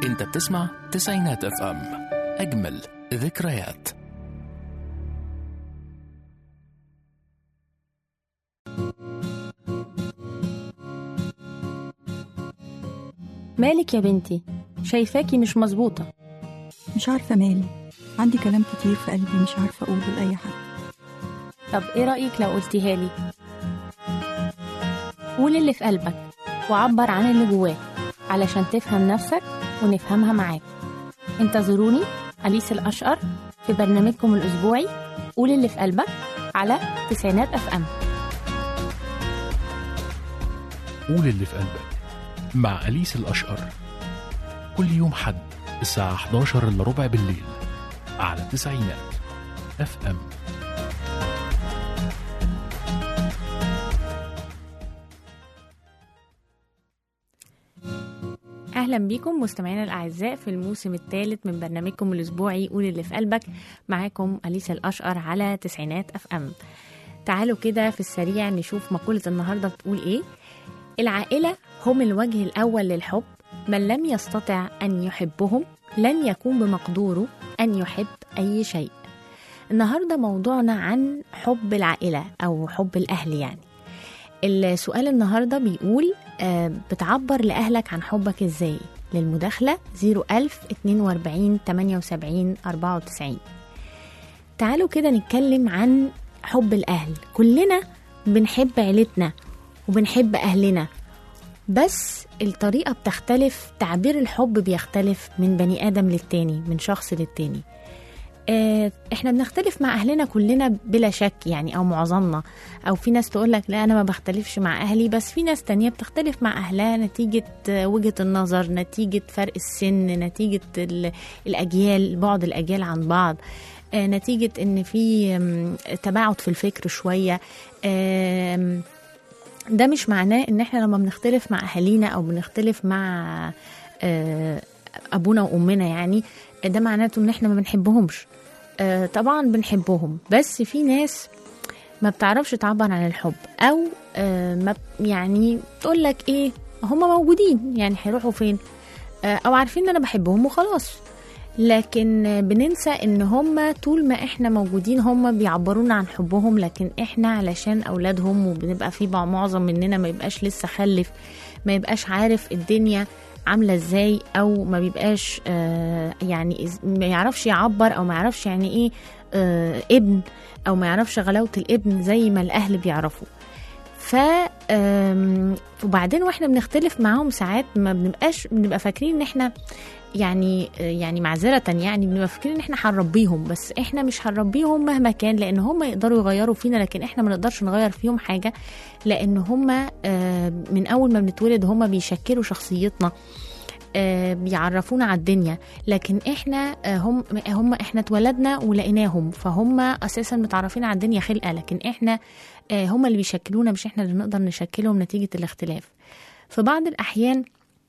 انت بتسمع تسعينات اف ام اجمل ذكريات مالك يا بنتي شايفاكي مش مظبوطة مش عارفة مالي عندي كلام كتير في قلبي مش عارفة أقوله لأي حد طب ايه رأيك لو قلتيها لي قول اللي في قلبك وعبر عن اللي جواك علشان تفهم نفسك ونفهمها معاك انتظروني أليس الأشقر في برنامجكم الأسبوعي قول اللي في قلبك على تسعينات أف أم قول اللي في قلبك مع أليس الأشقر كل يوم حد الساعة 11 إلا ربع بالليل على تسعينات اف ام أهلا بيكم مستمعينا الأعزاء في الموسم الثالث من برنامجكم الأسبوعي قول اللي في قلبك معاكم أليسا الأشقر على تسعينات أف أم تعالوا كده في السريع نشوف مقولة النهاردة بتقول إيه العائلة هم الوجه الأول للحب من لم يستطع أن يحبهم لن يكون بمقدوره أن يحب أي شيء النهاردة موضوعنا عن حب العائلة أو حب الأهل يعني السؤال النهاردة بيقول آه، بتعبر لأهلك عن حبك إزاي للمداخلة 01000 42 78 94 تعالوا كده نتكلم عن حب الأهل كلنا بنحب عيلتنا وبنحب أهلنا بس الطريقة بتختلف تعبير الحب بيختلف من بني آدم للتاني من شخص للتاني آه، احنا بنختلف مع اهلنا كلنا بلا شك يعني او معظمنا او في ناس تقول لك لا انا ما بختلفش مع اهلي بس في ناس تانية بتختلف مع اهلها نتيجة آه، وجهة النظر نتيجة فرق السن نتيجة ال- الاجيال بعد الاجيال عن بعض آه، نتيجة ان في آم، تباعد في الفكر شوية آم، ده مش معناه ان احنا لما بنختلف مع اهالينا او بنختلف مع آه، ابونا وامنا يعني ده معناته ان احنا ما بنحبهمش آه، طبعا بنحبهم بس في ناس ما بتعرفش تعبر عن الحب او آه، ما ب- يعني تقول لك ايه هم موجودين يعني هيروحوا فين آه، او عارفين ان انا بحبهم وخلاص لكن آه، بننسى ان هم طول ما احنا موجودين هم بيعبرونا عن حبهم لكن احنا علشان اولادهم وبنبقى في بع- معظم مننا ما يبقاش لسه خلف ما يبقاش عارف الدنيا عامله ازاي او ما بيبقاش آه يعني إز- ما يعرفش يعبر او ما يعرفش يعني ايه آه ابن او ما يعرفش غلاوه الابن زي ما الاهل بيعرفوا ف آم، وبعدين واحنا بنختلف معاهم ساعات ما بنبقاش بنبقى فاكرين ان احنا يعني يعني معذرة يعني بنبقى فاكرين ان احنا هنربيهم بس احنا مش هنربيهم مهما كان لان هم يقدروا يغيروا فينا لكن احنا ما نقدرش نغير فيهم حاجة لان هم آه، من اول ما بنتولد هم بيشكلوا شخصيتنا آه، بيعرفونا على الدنيا لكن احنا آه، هم هم احنا اتولدنا ولقيناهم فهم اساسا متعرفين على الدنيا خلقه لكن احنا آه، هم اللي بيشكلونا مش احنا اللي نقدر نشكلهم نتيجه الاختلاف في بعض الاحيان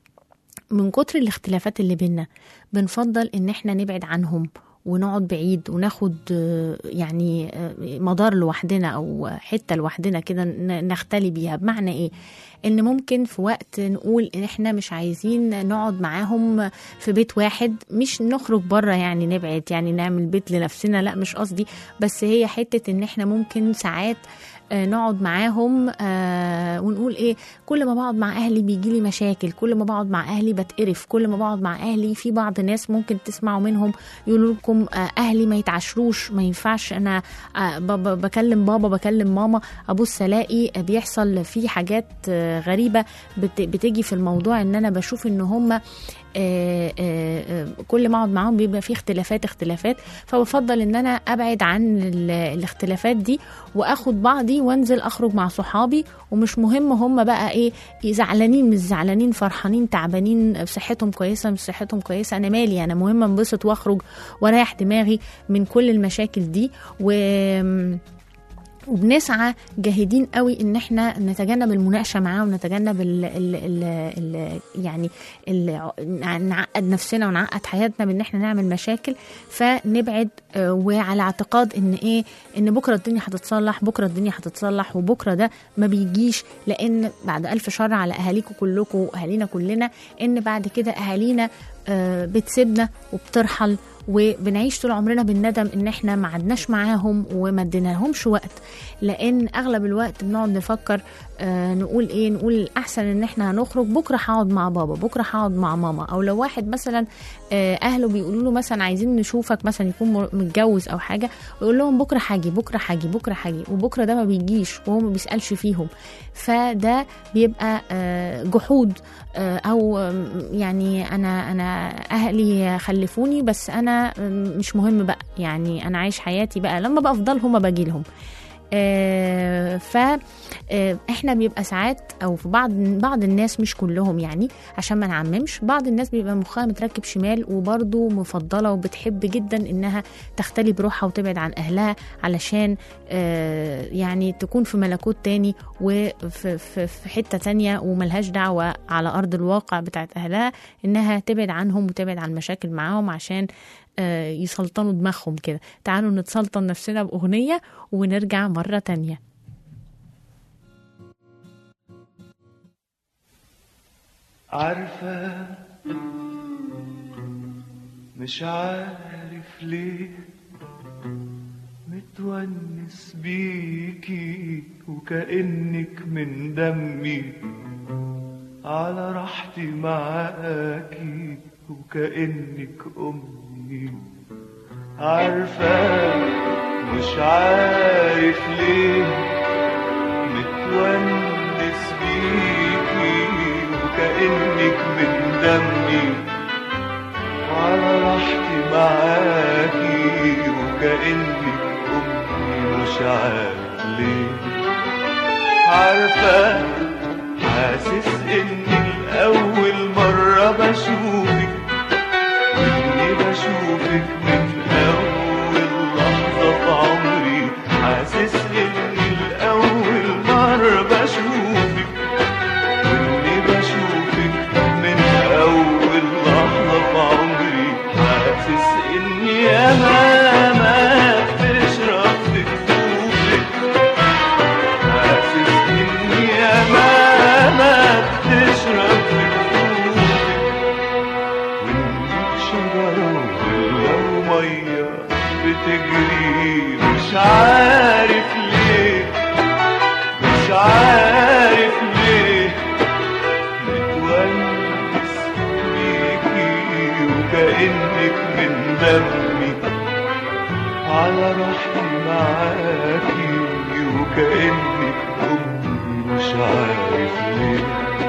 من كتر الاختلافات اللي بينا بنفضل ان احنا نبعد عنهم ونقعد بعيد وناخد آه، يعني آه، مدار لوحدنا او حته لوحدنا كده ن- نختلي بيها بمعنى ايه ان ممكن في وقت نقول ان احنا مش عايزين نقعد معاهم في بيت واحد مش نخرج بره يعني نبعد يعني نعمل بيت لنفسنا لا مش قصدي بس هي حته ان احنا ممكن ساعات آه، نقعد معاهم آه، ونقول ايه كل ما بقعد مع اهلي بيجي لي مشاكل كل ما بقعد مع اهلي بتقرف كل ما بقعد مع اهلي في بعض ناس ممكن تسمعوا منهم يقولوا لكم آه، اهلي ما يتعشروش ما ينفعش انا آه، ب- ب- بكلم بابا بكلم ماما ابص الاقي بيحصل في حاجات آه، غريبه بت- بتيجي في الموضوع ان انا بشوف ان هم آه، آه، آه، كل ما اقعد معاهم بيبقى في اختلافات اختلافات فبفضل ان انا ابعد عن ال- الاختلافات دي واخد بعضي وانزل اخرج مع صحابي ومش مهم هم بقى ايه زعلانين مش زعلانين فرحانين تعبانين صحتهم كويسه مش صحتهم كويسه انا مالي انا مهم انبسط واخرج واريح دماغي من كل المشاكل دي و وبنسعى جاهدين قوي ان احنا نتجنب المناقشه معاه ونتجنب ال ال ال ال يعني ال نعقد نفسنا ونعقد حياتنا بان احنا نعمل مشاكل فنبعد آه، وعلى اعتقاد ان ايه ان بكره الدنيا هتتصلح بكره الدنيا هتتصلح وبكره ده ما بيجيش لان بعد الف شر على اهاليكم كلكم واهالينا كلنا ان بعد كده اهالينا آه، بتسيبنا وبترحل وبنعيش طول عمرنا بالندم ان احنا ما عدناش معاهم وما اديناهمش وقت لان اغلب الوقت بنقعد نفكر آه نقول ايه نقول احسن ان احنا هنخرج بكره هقعد مع بابا بكره هقعد مع ماما او لو واحد مثلا آه اهله بيقولوا له مثلا عايزين نشوفك مثلا يكون مر- متجوز او حاجه ويقول لهم بكره هاجي بكره هاجي بكره هاجي وبكره ده ما بيجيش وهو ما بيسالش فيهم فده بيبقى آه جحود آه او آم، يعني انا انا اهلي خلفوني بس انا آم، مش مهم بقى يعني انا عايش حياتي بقى لما بفضل هما باجي لهم آه، ف آه، احنا بيبقى ساعات او في بعض بعض الناس مش كلهم يعني عشان ما نعممش بعض الناس بيبقى مخها متركب شمال وبرضه مفضله وبتحب جدا انها تختلي بروحها وتبعد عن اهلها علشان آه، يعني تكون في ملكوت تاني وفي في في حته تانية وملهاش دعوه على ارض الواقع بتاعت اهلها انها تبعد عنهم وتبعد عن المشاكل معاهم عشان آه، يسلطنوا دماغهم كده تعالوا نتسلطن نفسنا بأغنية ونرجع مرة تانية عارفة مش عارف ليه متونس بيكي وكأنك من دمي على راحتي معاكي وكأنك أمي عارفة مش عارف ليه متونس بيكي وكأنك من دمي على راحتي معاكي وكأنك أمي مش عارف ليه عارفة حاسس إني الأول مرة بشوفك وإني بشوفك من أول لحظة في عمري حاسس إني الأول مرة بشوفك وإني بشوفك من أول لحظة في عمري حاسس إني أمامك بشرب في كتوبك حاسس إني أمامك تشرب في كتوبك وإنك شجرة ولا مية بتجري مش عارف ليه مش عارف ليه متونس بيكي وكأنك من دمي على راحتي معاكي وكأنك أمي مش عارف ليه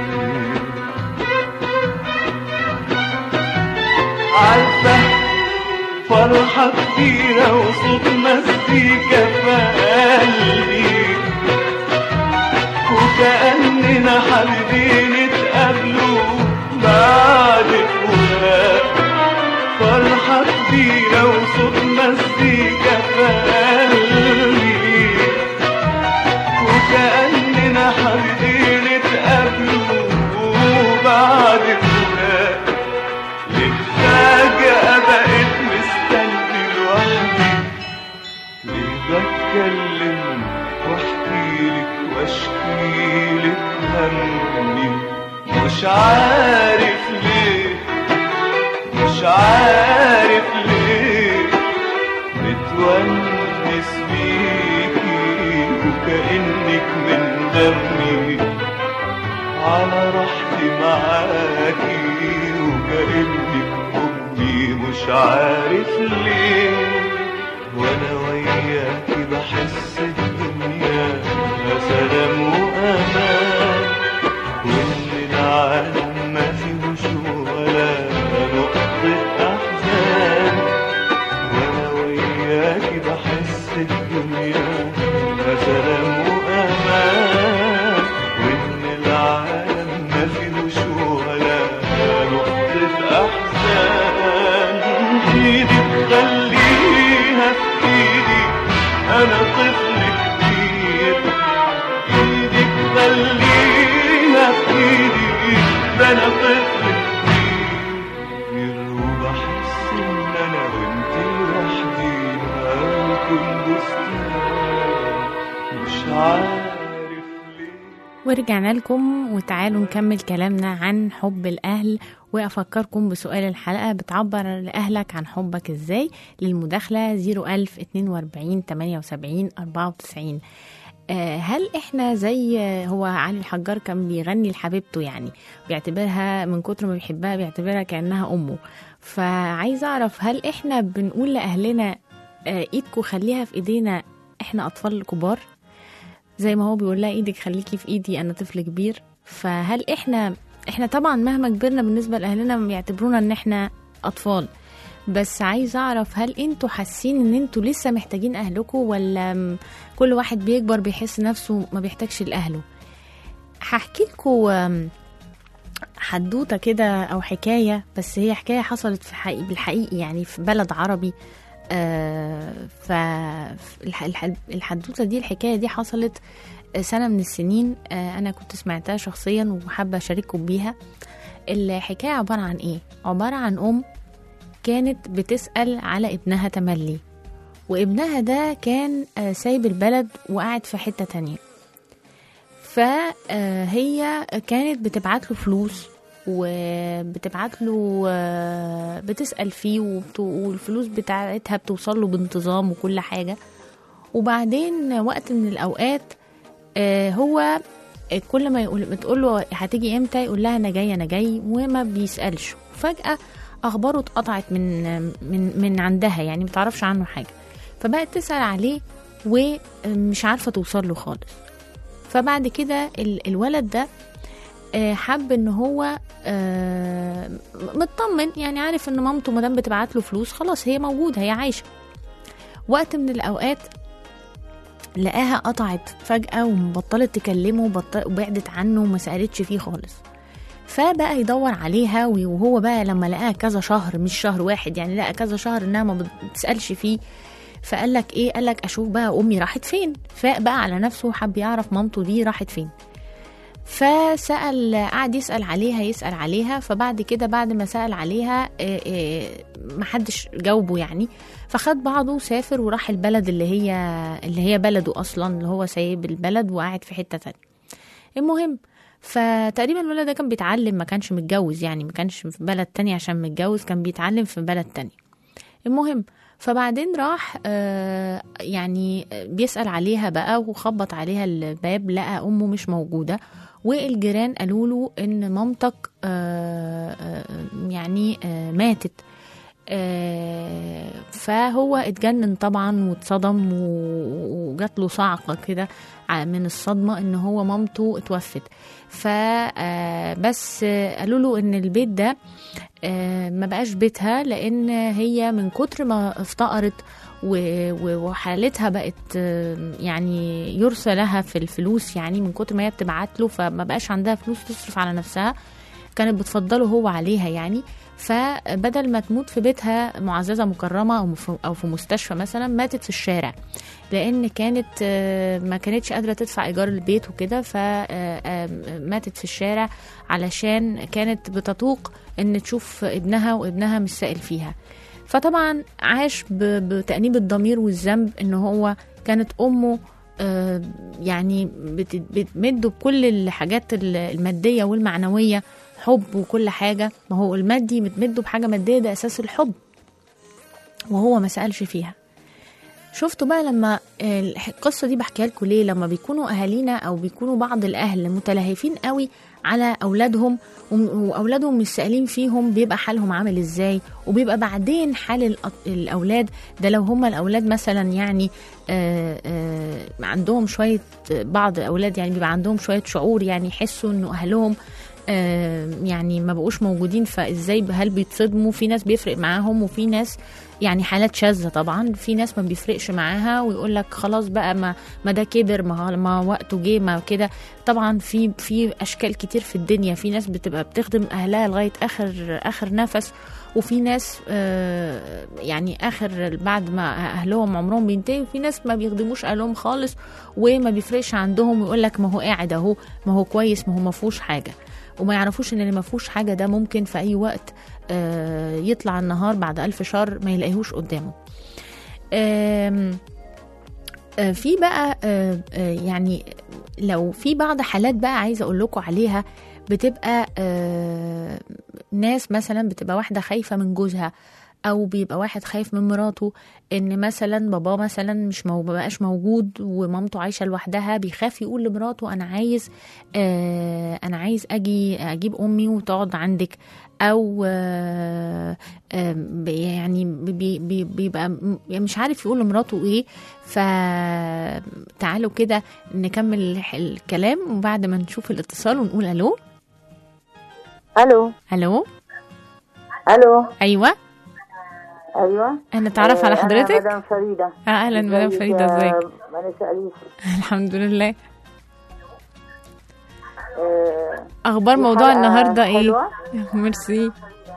عارفة فرحة كبيرة وصوت مزيكا في قلبي وكأننا حابين نتقابلوا بعد فراق فرحة كبيرة وصوت مزيكا في قلبي وكأننا حابين نتقابلوا بعد فراق ليه فجأة بقيت مستني لوحدي ليه بتكلم واحكيلك واشكيلك همي مش عارف ليه مش عارف ليه متونس بيكي وكأنك من دمي على راحتي معاكي وكأنك أمي مش عارف ليه وأنا وياكي بحس الدنيا سلام وأمان وإن العالم ما فيهوش ولا نقطة أحزان وأنا وياكي بحس الدنيا سلام وأمان وإن العالم ما فيهوش ولا نقطة أحزان إيدي تخليها في إيدي أنا طفل كبير إيدي تخليها في إيدي ده أنا طفل كبير وبحس إن أنا وإنتي لوحدينا ونكون بستان مش عارف ليه ورجعنا لكم وتعالوا نكمل كلامنا عن حب الأهل وأفكركم بسؤال الحلقة بتعبر لأهلك عن حبك إزاي للمداخلة 01000 42 78 94 آه، هل احنا زي هو علي الحجار كان بيغني لحبيبته يعني بيعتبرها من كتر ما بيحبها بيعتبرها كأنها أمه فعايز أعرف هل احنا بنقول لأهلنا آه، ايدكم خليها في ايدينا احنا أطفال كبار زي ما هو بيقول لها ايدك خليكي في ايدي انا طفل كبير فهل احنا احنا طبعا مهما كبرنا بالنسبه لاهلنا بيعتبرونا ان احنا اطفال بس عايز اعرف هل انتوا حاسين ان انتوا لسه محتاجين اهلكم ولا م- كل واحد بيكبر بيحس نفسه ما بيحتاجش لاهله هحكي لكم حدوته كده او حكايه بس هي حكايه حصلت في حقيقي بالحقيقي يعني في بلد عربي آه، ف الح- الح- الحدوته دي الحكايه دي حصلت سنه من السنين آه، انا كنت سمعتها شخصيا وحابه اشارككم بيها الحكايه عباره عن ايه عباره عن ام كانت بتسال على ابنها تملي وابنها ده كان آه، سايب البلد وقاعد في حته تانية فهي كانت بتبعت له فلوس وبتبعت له آه، بتسأل فيه وبت- والفلوس بتاعتها بتوصل له بانتظام وكل حاجة وبعدين وقت من الأوقات آه، هو كل ما يقول بتقول له هتيجي امتى يقول لها انا جاي انا جاي وما بيسالش فجاه اخباره اتقطعت من من من عندها يعني ما تعرفش عنه حاجه فبقت تسال عليه ومش عارفه توصل له خالص فبعد كده ال- الولد ده آه، حب ان هو آه، مطمن يعني عارف ان مامته مادام بتبعت له فلوس خلاص هي موجوده هي عايشه وقت من الاوقات لقاها قطعت فجأة وبطلت تكلمه وبط- وبعدت عنه وما سألتش فيه خالص فبقى يدور عليها وهو بقى لما لقاها كذا شهر مش شهر واحد يعني لقى كذا شهر انها ما بتسألش فيه فقال لك ايه قال لك اشوف بقى امي راحت فين فاق بقى على نفسه وحب يعرف مامته دي راحت فين فسأل قعد يسأل عليها يسأل عليها فبعد كده بعد ما سأل عليها آه، آه، محدش جاوبه يعني فخد بعضه وسافر وراح البلد اللي هي اللي هي بلده اصلا اللي هو سايب البلد وقاعد في حته تانية المهم فتقريبا الولد ده كان بيتعلم ما كانش متجوز يعني ما كانش في بلد تانية عشان متجوز كان بيتعلم في بلد تانية المهم فبعدين راح آه، يعني بيسأل عليها بقى وخبط عليها الباب لقى أمه مش موجودة والجيران قالوا له إن مامتك آه، آه، يعني آه، ماتت آه، فهو اتجنن طبعا واتصدم و- وجات له صعقه كده ع- من الصدمه ان هو مامته اتوفت فبس قالوا له ان البيت ده آه، ما بقاش بيتها لان هي من كتر ما افتقرت و- و- وحالتها بقت آه، يعني يرثى لها في الفلوس يعني من كتر ما هي بتبعت له فما بقاش عندها فلوس تصرف على نفسها كانت بتفضله هو عليها يعني فبدل ما تموت في بيتها معززة مكرمة أو في- أو في مستشفى مثلا ماتت في الشارع لأن كانت آه، ما كانتش قادرة تدفع إيجار البيت وكده فماتت في الشارع علشان كانت بتطوق إن تشوف ابنها وابنها مش سائل فيها فطبعا عاش ب- بتأنيب الضمير والذنب إن هو كانت أمه آه، يعني بت- بتمده بكل الحاجات المادية والمعنوية حب وكل حاجة ما هو المادي متمده بحاجة مادية ده أساس الحب وهو ما سألش فيها شفتوا بقى لما الح- القصة دي بحكيها لكم ليه لما بيكونوا أهالينا أو بيكونوا بعض الأهل متلهفين قوي على أولادهم وم- وأولادهم مش سائلين فيهم بيبقى حالهم عامل إزاي وبيبقى بعدين حال الأط- الأولاد ده لو هما الأولاد مثلا يعني آه آه عندهم شوية بعض أولاد يعني بيبقى عندهم شوية شعور يعني يحسوا إنه أهلهم آه، يعني ما بقوش موجودين فازاي هل بيتصدموا في ناس بيفرق معاهم وفي ناس يعني حالات شاذة طبعا في ناس ما بيفرقش معاها ويقول لك خلاص بقى ما ما ده كبر ما, ما وقته جه ما كده طبعا في في اشكال كتير في الدنيا في ناس بتبقى بتخدم اهلها لغايه اخر اخر نفس وفي ناس آه، يعني اخر بعد ما اهلهم عمرهم بينتهي وفي ناس ما بيخدموش اهلهم خالص وما بيفرقش عندهم ويقول لك ما هو قاعد اهو ما هو كويس ما هو ما فيهوش حاجه وما يعرفوش ان اللي ما فيهوش حاجه ده ممكن في اي وقت آه، يطلع النهار بعد ألف شهر ما يلاقيهوش قدامه آم، آه، في بقى آه، آه، يعني لو في بعض حالات بقى عايزه اقول لكم عليها بتبقى آه ناس مثلا بتبقى واحده خايفه من جوزها او بيبقى واحد خايف من مراته ان مثلا باباه مثلا مش مو بقاش موجود ومامته عايشه لوحدها بيخاف يقول لمراته انا عايز آه انا عايز اجي اجيب امي وتقعد عندك او آه آه بي- يعني بي- بي- بيبقى م- يعني مش عارف يقول لمراته ايه فتعالوا كده نكمل الح- الكلام وبعد ما نشوف الاتصال ونقول الو الو الو الو ايوه ايوه انا اتعرف على آه، حضرتك انا مدام فريده آه، اهلا مدام ازيك فريده يا ازيك منسى اليس الحمد لله آه، اخبار موضوع الحلقة النهارده ايه حلوة. ميرسي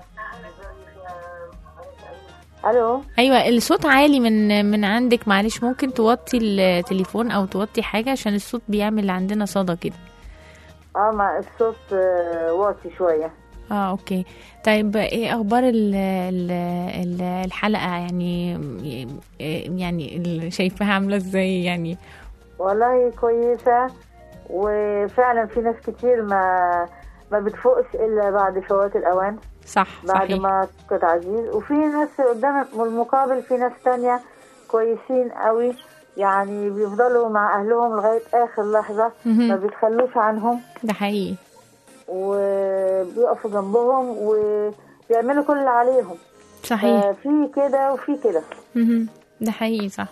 الو ايوه الصوت عالي من من عندك معلش ممكن توطي التليفون او توطي حاجه عشان الصوت بيعمل عندنا صدى كده اه ما الصوت آه، واطي شويه اه اوكي طيب ايه اخبار ال ال ال الحلقه يعني يعني اللي شايفاها عامله ازاي يعني والله كويسه وفعلا في ناس كتير ما ما بتفوقش الا بعد فوات الاوان صح بعد صحيح ما كنت عزيز وفي ناس قدام المقابل في ناس تانية كويسين قوي يعني بيفضلوا مع اهلهم لغايه اخر لحظه مهم. ما بيتخلوش عنهم ده حقيقي وبيقفوا جنبهم وبيعملوا كل اللي عليهم صحيح في كده وفي كده مهم. ده حقيقي صح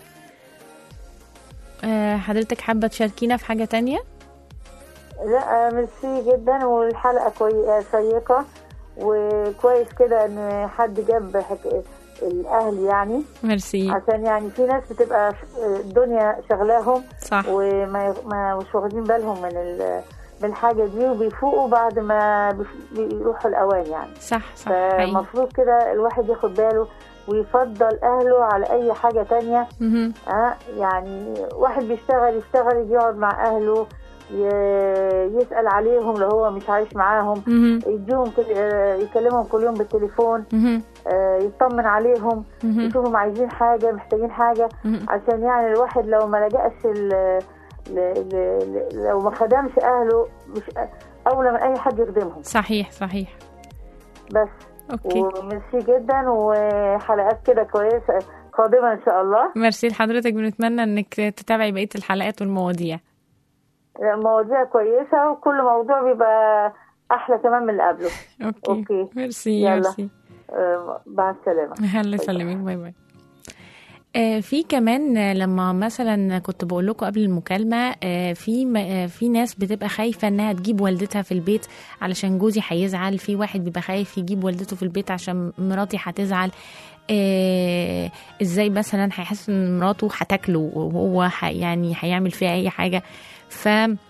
آه، حضرتك حابه تشاركينا في حاجه تانية لا ميرسي جدا والحلقة كوي... شيقة وكويس كده ان حد جاب حك... الاهل يعني ميرسي عشان يعني في ناس بتبقى ش- الدنيا شغلاهم صح وما ما مش واخدين بالهم من ال... من الحاجة دي وبيفوقوا بعد ما بيف- بيروحوا الأوان يعني صح صح حقيقي فالمفروض كده الواحد ياخد باله ويفضل أهله على أي حاجة تانية مهم. اه يعني واحد بيشتغل يشتغل يجي يقعد مع اهله ي- يسأل عليهم لو هو مش عايش معاهم مهم. يديهم كل آه، يكلمهم كل يوم بالتليفون مهم. آه، يطمن عليهم مهم. يشوفهم عايزين حاجة محتاجين حاجة مهم. عشان يعني الواحد لو ما لجأش ل- ل- ل- لو ما خدمش أهله مش أولى من أي حد يخدمهم صحيح صحيح بس اوكي وميرسي جدا وحلقات كده كويسة قادمة إن شاء الله ميرسي لحضرتك بنتمنى انك تتابعي بقيه الحلقات والمواضيع مواضيع كويسة وكل موضوع بيبقى أحلى كمان من اللي قبله اوكي, أوكي. ميرسي يلا. ميرسي آه، مع السلامة الله يسلمك باي باي آه، في كمان آه، لما مثلا كنت بقول لكم قبل المكالمه آه، في م- آه، في ناس بتبقى خايفه انها تجيب والدتها في البيت علشان جوزي هيزعل في واحد بيبقى خايف يجيب والدته في البيت عشان مراتي هتزعل آه، ازاي مثلا هيحس ان مراته هتاكله وهو ح- يعني هيعمل فيها اي حاجه ف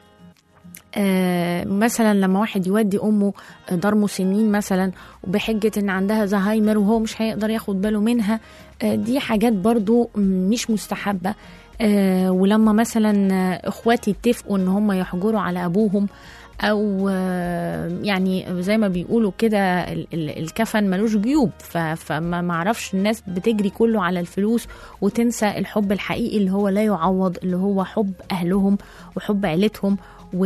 آه، مثلا لما واحد يودي امه دار مسنين مثلا وبحجه ان عندها زهايمر وهو مش هيقدر ياخد باله منها آه، دي حاجات برضو مش مستحبه آه، ولما مثلا آه، اخواتي يتفقوا ان هم يحجروا على ابوهم او آه، يعني زي ما بيقولوا كده ال- ال- الكفن ملوش جيوب ف- فما معرفش الناس بتجري كله على الفلوس وتنسى الحب الحقيقي اللي هو لا يعوض اللي هو حب اهلهم وحب عيلتهم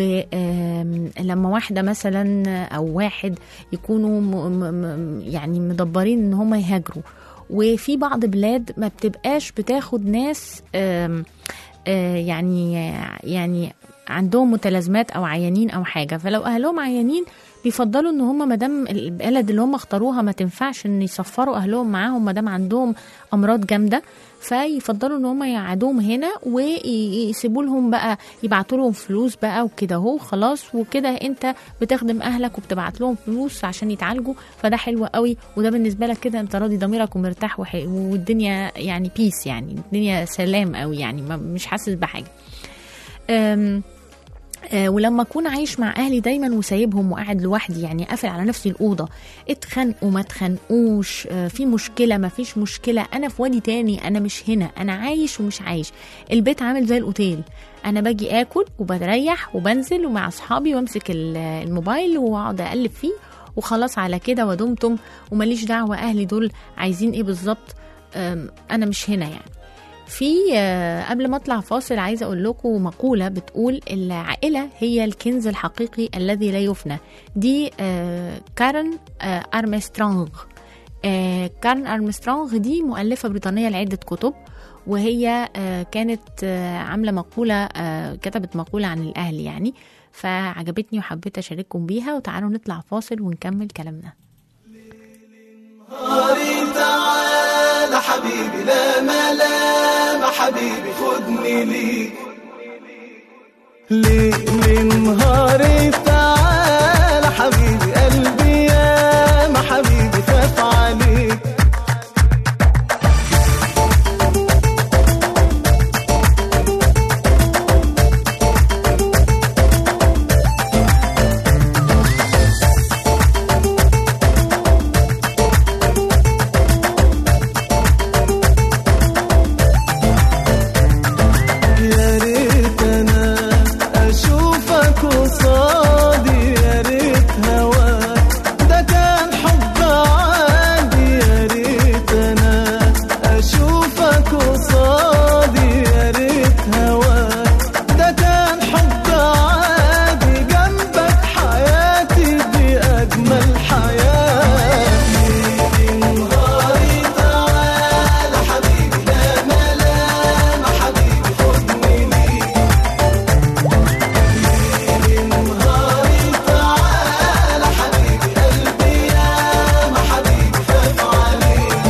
ولما واحدة مثلا أو واحد يكونوا م م م يعني مدبرين إن هم يهاجروا وفي بعض بلاد ما بتبقاش بتاخد ناس آم، آه، يعني يعني عندهم متلازمات او عيانين او حاجه فلو اهلهم عيانين بيفضلوا ان هم مادام البلد اللي هم اختاروها ما تنفعش ان يسفروا اهلهم معاهم مادام عندهم امراض جامده فيفضلوا ان هم يقعدوهم هنا ويسيبوا لهم بقى يبعتوا لهم فلوس بقى وكده اهو خلاص وكده انت بتخدم اهلك وبتبعت لهم فلوس عشان يتعالجوا فده حلو قوي وده بالنسبه لك كده انت راضي ضميرك ومرتاح وح- والدنيا يعني بيس يعني الدنيا سلام قوي يعني ما- مش حاسس بحاجه أم آه، ولما اكون عايش مع اهلي دايما وسايبهم وقاعد لوحدي يعني قافل على نفسي الاوضه اتخانقوا ما اتخانقوش آه، في مشكله ما فيش مشكله انا في وادي تاني انا مش هنا انا عايش ومش عايش البيت عامل زي الاوتيل انا باجي اكل وبريح وبنزل ومع اصحابي وامسك ال- الموبايل واقعد اقلب فيه وخلاص على كده ودمتم وماليش دعوه اهلي دول عايزين ايه بالظبط أم، انا مش هنا يعني في آه، قبل ما اطلع فاصل عايزه اقول لكم مقوله بتقول العائله هي الكنز الحقيقي الذي لا يفنى دي آه، كارن آه، ارمسترونغ آه، كارن ارمسترونغ دي مؤلفه بريطانيه لعده كتب وهي آه، كانت آه، عامله مقوله آه، كتبت مقوله عن الاهل يعني فعجبتني وحبيت اشارككم بيها وتعالوا نطلع فاصل ونكمل كلامنا نهاري تعالى حبيبي لا ملام حبيبي خدني ليك ليل نهاري تعالى حبيبي قلبي يا ما حبيبي خاف عليك يا ريت انا اشوفك قصادي يا ريت هواك ده كان حب عادي يا ريت انا اشوفك قصادي يا ريت هواك ده كان حب عادي جنبك حياتي دي اجمل حياه نهاري تعالى حبيبي لا ملام حبيبي خدني ليك نهاري تعالى حبيبي قلبي يا ما حبيبي خاف عليك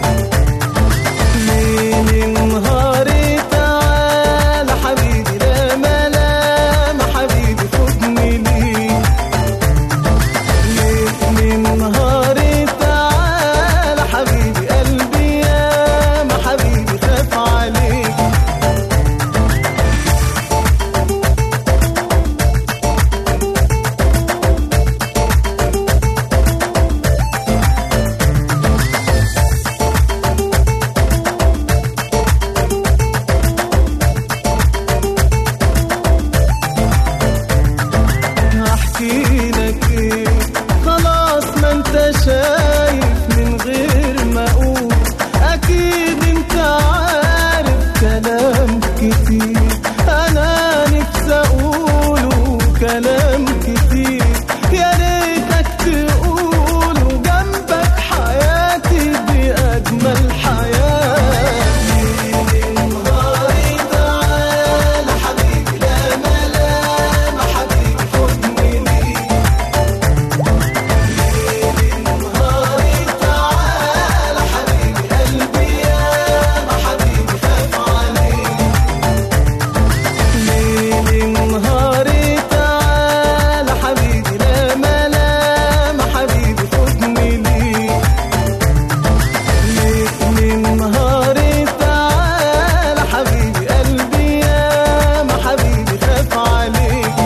ليل نهاري تعالى حبيبي لا ملام حبيبي خدني ليك ليل نهاري تعالى حبيبي قلبي يا ما حبيبي خاف عليك هحكي لك ايه خلاص ما انت شايف من غير ما اقول اكيد انت عارف كلام كتير انا نفسي اقوله كلام كتير يا ريتك تقوله جنبك حياتي دي اجمل حياه نهاري تعالى حبيبي لا ملام حبيبي خدني ليك نهاري تعالى حبيبي قلبي يا ما حبيبي خاف عليك ليل نهاري تعالى حبيبي لا ملام حبيبي خدني ليك ليل نهاري تعالى حبيبي قلبي يا ما حبيبي خاف عليك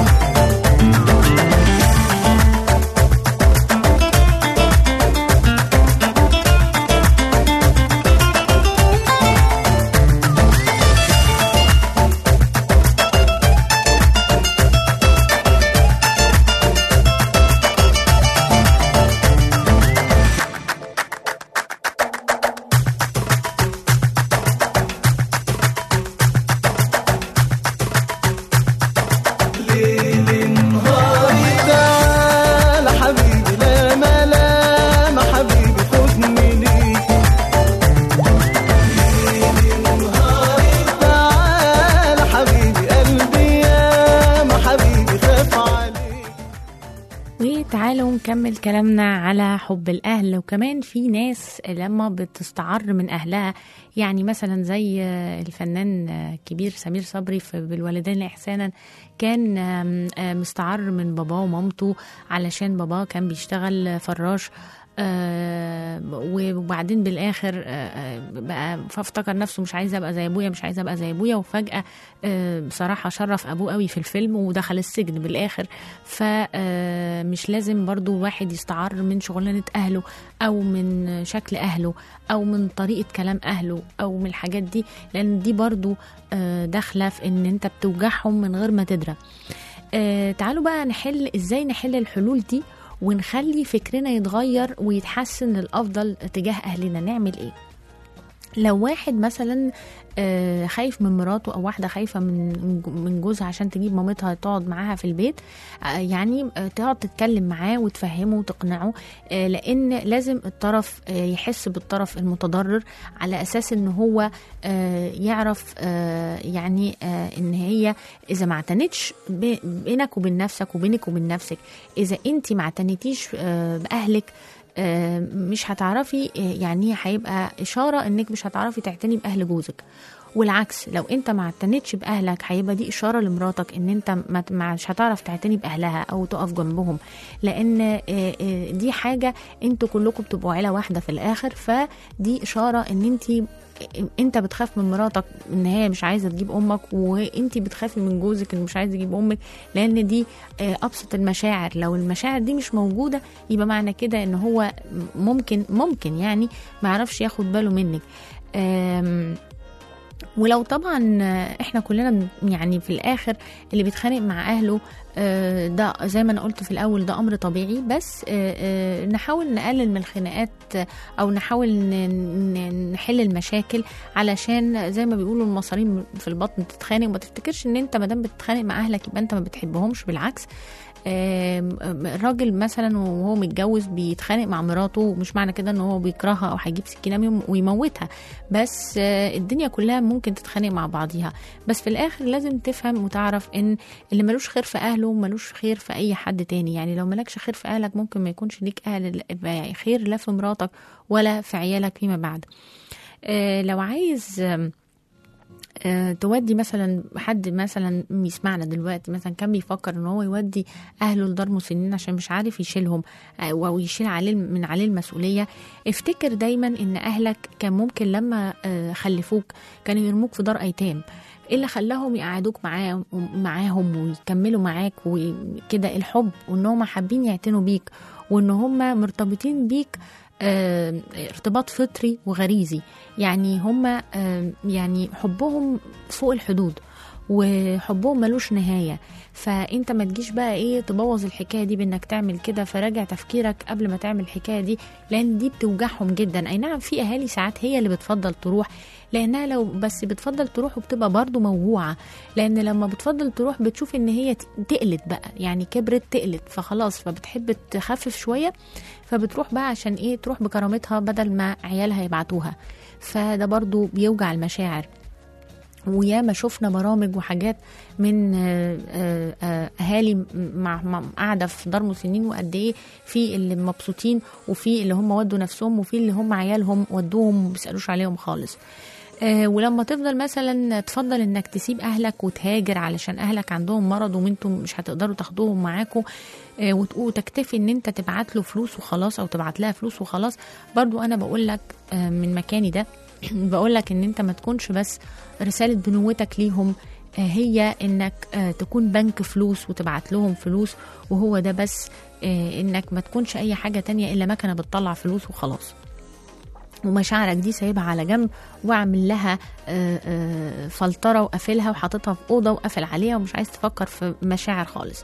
ليل نهاري تعالى حبيبي لا ملام حبيبي خدني ليك ليل نهاري تعالى حبيبي قلبي يا ما حبيبي خاف عليك وتعالوا نكمل كلامنا على حب الأهل وكمان في ناس لما بتستعر من أهلها يعني مثلا زي الفنان الكبير سمير صبري في بالوالدين إحسانا كان آم، آم، مستعر من باباه ومامته علشان باباه كان بيشتغل فراش آه، وبعدين بالاخر آه، آه، بقى فافتكر نفسه مش عايز ابقى زي ابويا مش عايز ابقى زي ابويا وفجاه آه، بصراحه شرف ابوه قوي في الفيلم ودخل السجن بالاخر فمش لازم برضو واحد يستعر من شغلانه اهله او من شكل اهله او من طريقه كلام اهله او من الحاجات دي لان دي برضو آه، داخله في ان انت بتوجعهم من غير ما تدرى آه، تعالوا بقى نحل ازاي نحل الحلول دي ونخلي فكرنا يتغير ويتحسن للافضل تجاه اهلنا نعمل ايه لو واحد مثلا آه، خايف من مراته او واحده خايفه من من جوزها عشان تجيب مامتها تقعد معاها في البيت آه، يعني آه، تقعد تتكلم معاه وتفهمه وتقنعه آه، لان لازم الطرف آه، يحس بالطرف المتضرر على اساس ان هو آه، يعرف آه، يعني آه، ان هي اذا ما اعتنتش ب- بينك وبين نفسك وبينك وبين نفسك اذا انت ما اعتنيتيش آه، باهلك آه، مش هتعرفي آه، يعني هيبقى اشاره انك مش هتعرفي تعتني باهل جوزك والعكس لو انت ما اعتنتش باهلك هيبقى دي اشاره لمراتك ان انت ما ما- مش هتعرف تعتني باهلها او تقف جنبهم لان آه، آه، دي حاجه انتوا كلكم بتبقوا عيله واحده في الاخر فدي اشاره ان انت انت بتخاف من مراتك ان هي مش عايزه تجيب امك وانت بتخافي من جوزك انه مش عايز يجيب امك لان دي آه، ابسط المشاعر لو المشاعر دي مش موجوده يبقى معنى كده ان هو ممكن ممكن يعني ما يعرفش ياخد باله منك آم، ولو طبعا احنا كلنا بن- يعني في الاخر اللي بيتخانق مع اهله آه، ده زي ما انا قلت في الاول ده امر طبيعي بس آه، آه، نحاول نقلل من الخناقات آه، او نحاول ن- ن- نحل المشاكل علشان زي ما بيقولوا المصارين في البطن بتتخانق وما تفتكرش ان انت ما دام بتتخانق مع اهلك يبقى انت ما بتحبهمش بالعكس آم، آم، الراجل مثلا وهو متجوز بيتخانق مع مراته ومش معنى كده ان هو بيكرهها او هيجيب سكينه ويم- ويموتها بس آه، الدنيا كلها ممكن تتخانق مع بعضيها بس في الاخر لازم تفهم وتعرف ان اللي ملوش خير في اهله ملوش خير في اي حد تاني يعني لو ملكش خير في اهلك ممكن ما يكونش ليك اهل خير لا في مراتك ولا في عيالك فيما بعد آه، لو عايز آم، آه، تودي مثلا حد مثلا يسمعنا دلوقتي مثلا كان بيفكر ان هو يودي اهله لدار مسنين عشان مش عارف يشيلهم آه، او يشيل عليه من عليه المسؤوليه افتكر دايما ان اهلك كان ممكن لما آه، خلفوك كانوا يرموك في دار ايتام ايه اللي خلاهم يقعدوك معاهم معاهم ويكملوا معاك وكده الحب وان هم حابين يعتنوا بيك وان هم مرتبطين بيك آه، ارتباط فطري وغريزي يعني هم آه، يعني حبهم فوق الحدود وحبهم ملوش نهايه فانت ما تجيش بقى ايه تبوظ الحكايه دي بانك تعمل كده فراجع تفكيرك قبل ما تعمل الحكايه دي لان دي بتوجعهم جدا اي نعم في اهالي ساعات هي اللي بتفضل تروح لانها لو بس بتفضل تروح وبتبقى برضو موجوعه لان لما بتفضل تروح بتشوف ان هي ت- تقلت بقى يعني كبرت تقلت فخلاص فبتحب تخفف شويه فبتروح بقى عشان ايه تروح بكرامتها بدل ما عيالها يبعتوها فده برضو بيوجع المشاعر وياما شفنا برامج وحاجات من آه، آه، آه، اهالي م- مع مع- قاعده في دار مسنين وقد ايه في اللي مبسوطين وفي اللي هم ودوا نفسهم وفي اللي هم عيالهم ودوهم وما بيسالوش عليهم خالص آه، ولما تفضل مثلا تفضل انك تسيب اهلك وتهاجر علشان اهلك عندهم مرض وانتم مش هتقدروا تاخدوهم معاكم آه، وت- وتكتفي ان انت تبعت له فلوس وخلاص او تبعت لها فلوس وخلاص برضو انا بقول لك آه، من مكاني ده بقول لك ان انت ما تكونش بس رساله بنوتك ليهم آه، هي انك آه، تكون بنك فلوس وتبعت لهم فلوس وهو ده بس آه، انك ما تكونش اي حاجه تانية الا مكنه بتطلع فلوس وخلاص ومشاعرك دي سايبها على جنب واعمل لها آه، آه، فلتره وقافلها وحاططها في اوضه وقافل عليها ومش عايز تفكر في مشاعر خالص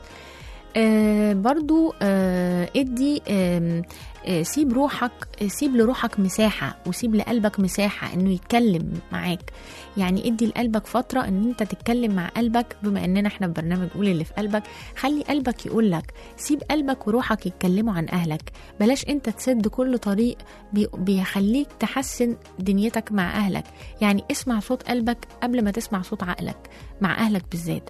آه برضو آه ادي آم، آه سيب روحك آه، سيب لروحك مساحة وسيب لقلبك مساحة انه يتكلم معاك يعني ادي لقلبك فترة ان انت تتكلم مع قلبك بما اننا احنا في برنامج قول اللي في قلبك خلي قلبك يقولك سيب قلبك وروحك يتكلموا عن اهلك بلاش انت تسد كل طريق بي- بيخليك تحسن دنيتك مع اهلك يعني اسمع صوت قلبك قبل ما تسمع صوت عقلك مع اهلك بالذات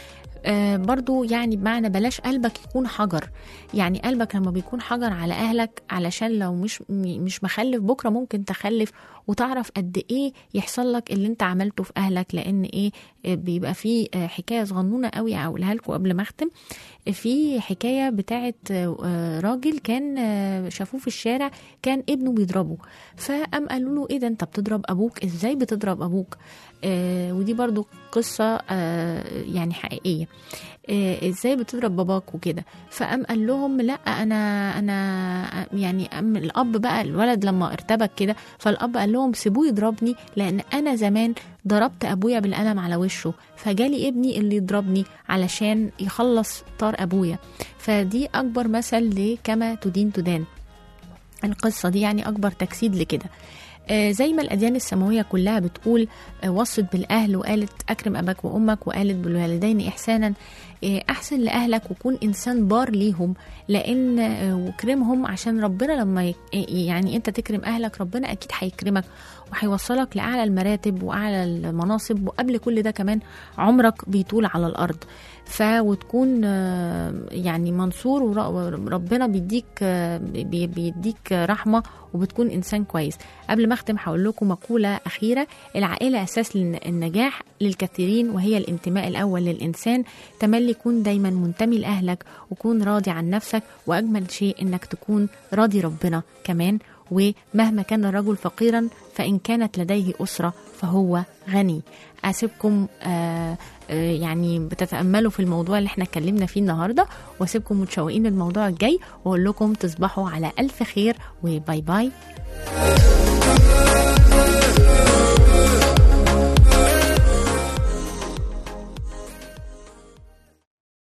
آه برضو يعني بمعنى بلاش قلبك يكون حجر يعني قلبك لما بيكون حجر على اهلك علشان لو مش م- مش مخلف بكره ممكن تخلف وتعرف قد ايه يحصل لك اللي انت عملته في اهلك لان ايه آه، بيبقى في آه، حكايه صغنونه قوي اقولها لكم قبل ما اختم في حكايه بتاعت آه، راجل كان آه، شافوه في الشارع كان ابنه بيضربه فقام قالوا له ايه ده انت بتضرب ابوك ازاي بتضرب ابوك آه ودي برضو قصة آه يعني حقيقية آه ازاي بتضرب باباك وكده فقام قال لهم لا انا انا يعني أم الاب بقى الولد لما ارتبك كده فالاب قال لهم سيبوه يضربني لان انا زمان ضربت ابويا بالقلم على وشه فجالي ابني اللي يضربني علشان يخلص طار ابويا فدي اكبر مثل لكما تدين تدان القصة دي يعني أكبر تجسيد لكده آه، زي ما الأديان السماوية كلها بتقول آه، وصت بالأهل وقالت أكرم أباك وأمك وقالت بالوالدين إحسانا آه، أحسن لأهلك وكون إنسان بار ليهم لأن آه، وكرمهم عشان ربنا لما ي- يعني أنت تكرم أهلك ربنا أكيد هيكرمك وهيوصلك لأعلى المراتب وأعلى المناصب وقبل كل ده كمان عمرك بيطول على الأرض ف وتكون آه، يعني منصور وربنا بيديك آه، بي- بيديك رحمة وبتكون إنسان كويس قبل ما أختم هقول لكم مقولة أخيرة العائلة أساس للن- النجاح للكثيرين وهي الانتماء الأول للإنسان تملي كون دايما منتمي لأهلك وكون راضي عن نفسك وأجمل شيء إنك تكون راضي ربنا كمان ومهما كان الرجل فقيرا فإن كانت لديه أسرة فهو غني أسيبكم آه آه يعني بتتأملوا في الموضوع اللي احنا اتكلمنا فيه النهاردة وأسيبكم متشوقين للموضوع الجاي وأقول لكم تصبحوا على ألف خير وباي باي